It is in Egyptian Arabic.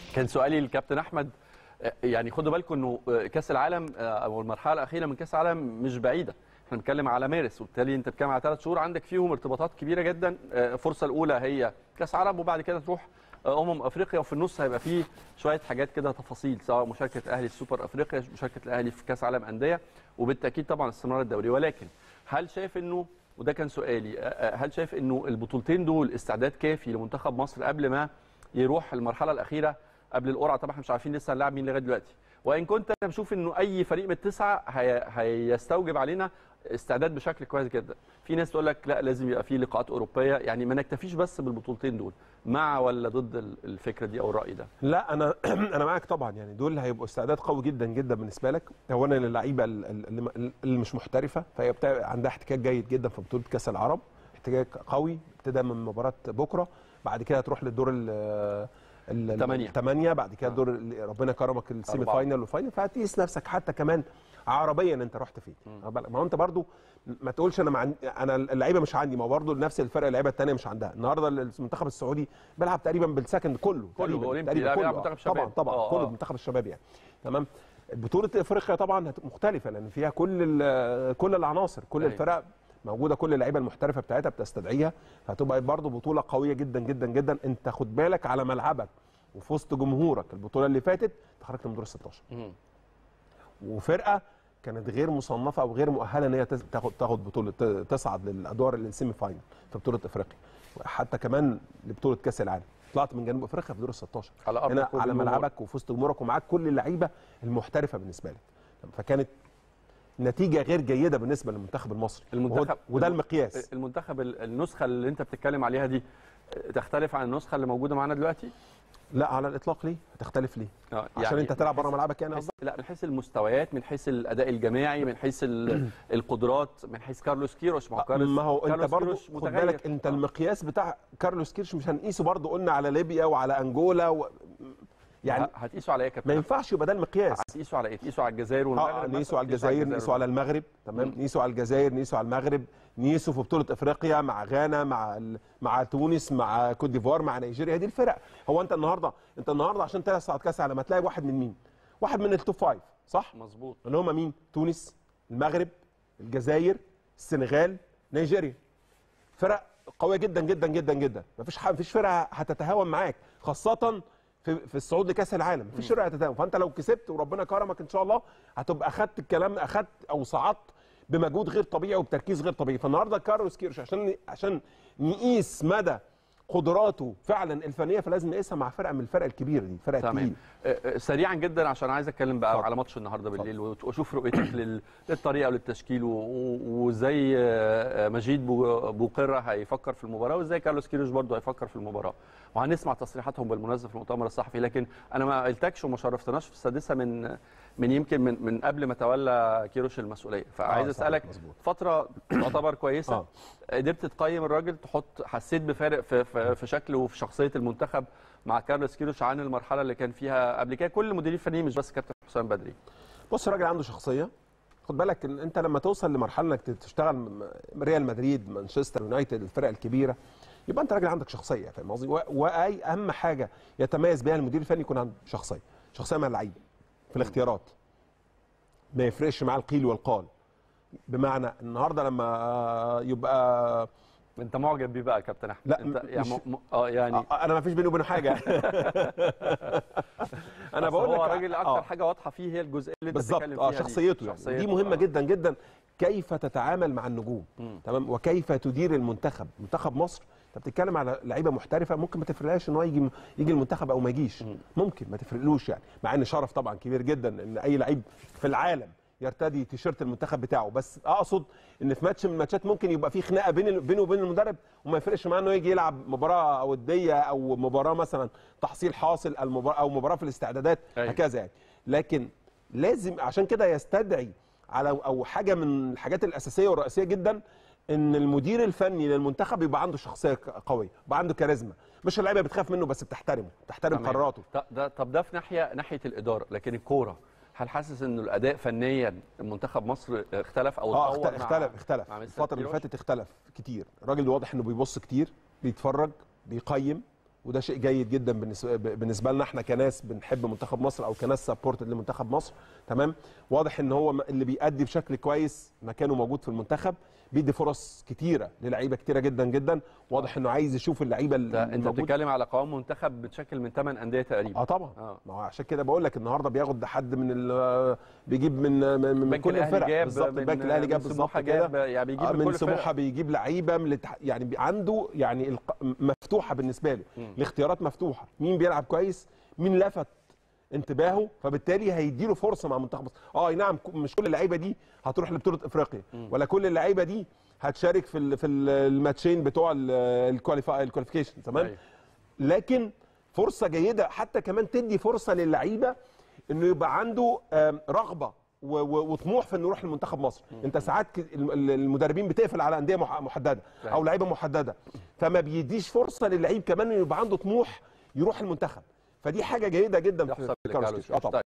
كان سؤالي للكابتن احمد آه، يعني خدوا بالكم انه آه، كاس العالم آه، او المرحله الاخيره من كاس العالم مش بعيده احنا بنتكلم على مارس وبالتالي انت بتتكلم على ثلاث شهور عندك فيهم ارتباطات كبيره جدا آه، الفرصه الاولى هي كاس عالم وبعد كده تروح آه، امم افريقيا وفي النص هيبقى فيه شويه حاجات كده تفاصيل سواء مشاركه الاهلي في سوبر افريقيا مشاركه الاهلي في كاس عالم انديه وبالتاكيد طبعا استمرار الدوري ولكن هل شايف انه وده كان سؤالي آه، آه، هل شايف انه البطولتين دول استعداد كافي لمنتخب مصر قبل ما يروح المرحله الاخيره قبل القرعه طبعا احنا مش عارفين لسه هنلاعب مين لغايه دلوقتي وان كنت انا بشوف انه اي فريق من التسعه هي... هيستوجب علينا استعداد بشكل كويس جدا في ناس تقول لك لا لازم يبقى في لقاءات اوروبيه يعني ما نكتفيش بس بالبطولتين دول مع ولا ضد ال- الفكره دي او الراي ده لا انا انا معاك طبعا يعني دول هيبقوا استعداد قوي جدا جدا بالنسبه لك اولا اللعيبه ال- ال- اللي اللي مش محترفه فهي بتاع عندها احتكاك جيد جدا في بطوله كاس العرب احتكاك قوي ابتدى من مباراه بكره بعد كده هتروح للدور ال ال- تمانية. الثمانيه بعد كده الدور اللي ربنا كرمك السيمي أربعة. فاينل والفاينل فهتقيس نفسك حتى كمان عربيا انت رحت فين واخد بالك؟ ما هو انت برضو ما تقولش انا مع انا اللعيبه مش عندي ما هو برضو نفس الفرق اللعيبه الثانيه مش عندها النهارده المنتخب السعودي بيلعب تقريبا بالسكند كله تقريباً- أولمبي، تقريبا لا، بيلعب كله. منتخب شباب. طبعا طبعا آه، كله آه. منتخب الشباب يعني تمام بطوله افريقيا طبعا هتبقى مختلفه لان فيها كل ال- كل العناصر كل أيوة. الفرق موجوده كل اللعيبه المحترفه بتاعتها بتستدعيها فهتبقى برضو بطوله قويه جدا جدا جدا انت خد بالك على ملعبك وفي وسط جمهورك البطوله اللي فاتت انت خرجت من دور ال 16 مم. وفرقه كانت غير مصنفه او غير مؤهله ان هي تس- تاخد تاخد بطوله ت- تصعد للادوار السيمي فاينل في بطوله افريقيا حتى كمان لبطوله كاس العالم طلعت من جنوب افريقيا في دور ال 16 على أرض هنا كل على جمهور. ملعبك وفي وسط جمهورك ومعاك كل اللعيبه المحترفه بالنسبه لك فكانت نتيجه غير جيده بالنسبه للمنتخب المصري المنتخب وهو- وده المقياس المنتخب ال- النسخه اللي انت بتتكلم عليها دي آه، تختلف عن النسخه اللي موجوده معانا دلوقتي لا على الاطلاق ليه هتختلف ليه آه، عشان انت تلعب من بره حيث- ملعبك يعني من قصدك حيث- لا من حيث المستويات من حيث الاداء الجماعي من حيث ال- القدرات من حيث كارلوس كيروش ما هو كارلوس ما هو انت كارلوس برضه كيروش خد متغير. بالك انت آه. المقياس بتاع كارلوس كيرش مش هنقيسه برضه قلنا على ليبيا وعلى انجولا و... يعني ه- هتقيسوا على ايه يا ما كابتن ينفعش يبقى ده المقياس هتقيسوا على ايه تقيسوا على الجزائر والمغرب اه مثلاً؟ نقيسوا على تقيسوا الجزائر نقيسوا على والمغرب. المغرب تمام مم. نقيسوا على الجزائر نقيسوا على المغرب نقيسوا في بطوله افريقيا مع غانا مع ال... مع تونس مع كوت ديفوار مع نيجيريا دي الفرق هو انت النهارده انت النهارده عشان تصعد كاس العالم هتلاقي واحد من مين؟ واحد من التوب فايف صح؟ مظبوط اللي هم مين؟ تونس المغرب الجزائر السنغال نيجيريا فرق قويه جدا جدا جدا جدا مفيش ح... مفيش فرقه هتتهاون معاك خاصه في في الصعود لكاس العالم مفيش فرقه هتتهاون فانت لو كسبت وربنا كرمك ان شاء الله هتبقى اخدت الكلام اخدت او صعدت بمجهود غير طبيعي وبتركيز غير طبيعي فالنهارده كارلوس كيروش عشان عشان نقيس مدى قدراته فعلا الفنيه فلازم نقيسها مع فرقه من الفرق الكبيره دي فرقه تمام تقيله آه، آه، سريعا جدا عشان عايز اتكلم بقى اتفضل. على ماتش النهارده بالليل وت- واشوف رؤيتك لل- للطريقه وللتشكيل و- و- وازاي آه، آه، مجيد بو- بوقره هيفكر في المباراه وازاي كارلوس كيروش برضه هيفكر في المباراه وهنسمع تصريحاتهم بالمناسبه في المؤتمر الصحفي لكن انا ما قلتكش وما شرفتناش في السادسه من من يمكن من من قبل ما تولى كيروش المسؤوليه فعايز آه، صحيح، اسالك مظبوط. فتره تعتبر كويسه آه. قدرت تقيم الراجل تحط حسيت بفارق في, في, في شكله وفي شخصيه المنتخب مع كارلوس كيروش عن المرحله اللي كان فيها قبل كده كل المديرين الفنيين مش بس كابتن حسام بدري بص الراجل عنده شخصيه خد بالك ان انت لما توصل لمرحله انك تشتغل م- ريال مدريد مانشستر يونايتد الفرق الكبيره يبقى انت راجل عندك شخصيه فاهم قصدي و- واي اهم حاجه يتميز بها المدير الفني يكون عنده شخصيه شخصيه مع اللعيبه في الاختيارات ما يفرقش معاه القيل والقال بمعنى النهارده لما يبقى انت معجب بيه بقى يا كابتن احمد لا، انت م- يعني مش- م... م... اه يعني آه، انا ما فيش بيني وبينه حاجه انا أصل بقول لك هو راجل اكتر آه. حاجه واضحه فيه هي الجزئيه اللي انت بالظبط بتتكلم اه فيها دي. شخصيته يعني دي مهمه آه. جدا جدا كيف تتعامل مع النجوم مم. تمام وكيف تدير المنتخب منتخب مصر انت بتتكلم على لعيبه محترفه ممكن ما تفرقلاش ان هو يجي يجي المنتخب او ما يجيش مم. ممكن ما تفرقلوش يعني مع ان شرف طبعا كبير جدا ان اي لعيب في العالم يرتدي تيشيرت المنتخب بتاعه بس اقصد ان في ماتش من الماتشات ممكن يبقى في خناقه بين بينه وبين المدرب وما يفرقش معاه انه يجي يلعب مباراه وديه او مباراه مثلا تحصيل حاصل المباراه او مباراه في الاستعدادات أيوة. هكذا يعني لكن لازم عشان كده يستدعي على او حاجه من الحاجات الاساسيه والرئيسيه جدا ان المدير الفني للمنتخب يبقى عنده شخصيه ك- قويه يبقى عنده كاريزما مش اللعيبه بتخاف منه بس بتحترمه بتحترم تمام. قراراته ط- ده طب ده في ناحيه ناحيه الاداره لكن الكوره هل حاسس انه الاداء فنيا منتخب مصر اختلف او اه اتطور اخت- مع- اختلف اختلف مع مستر الفتره اللي كيروش؟ فاتت اختلف كتير الراجل واضح انه بيبص كتير بيتفرج بيقيم وده شيء جيد جدا بالنسبه بالنسبه لنا احنا كناس بنحب منتخب مصر او كناس سبورت لمنتخب مصر تمام واضح ان هو اللي بيأدي بشكل كويس مكانه موجود في المنتخب بيدي فرص كتيره للعيبه كتيره جدا جدا واضح انه عايز يشوف اللعيبه ده انت الموجودة. بتتكلم على قوام منتخب بتشكل من 8 انديه تقريبا اه طبعا آه. ما هو عشان كده بقول لك النهارده بياخد حد من ال- بيجيب من من, من البنك كل الاهلي الفرق جاب بالظبط من- البنك الاهلي جاب من بالظبط سموحة كده جاب يعني بيجيب آه، من من كل الفرق. سموحه بيجيب لعيبه من الاتح- يعني بي- عنده يعني الق- مفتوحه بالنسبه له مم. الاختيارات مفتوحه مين بيلعب كويس مين لفت انتباهه فبالتالي هيديله فرصه مع منتخب مصر اه اي نعم ك- مش كل اللعيبه دي هتروح لبطوله افريقيا ولا كل اللعيبه دي هتشارك في ال- في ال- الماتشين بتوع الكواليفيكيشن تمام أيوة. لكن فرصه جيده حتى كمان تدي فرصه للعيبه انه يبقى عنده آم، رغبه و- و- وطموح في انه يروح لمنتخب مصر انت ساعات ك- الم- ال- المدربين بتقفل على انديه مح- محدده صحيح. او لعيبه محدده فما بيديش فرصه للعيب كمان انه يبقى عنده طموح يروح المنتخب فدي حاجه جيده جدا في يحسب في لك كارلوس على كيروش. اه طبعا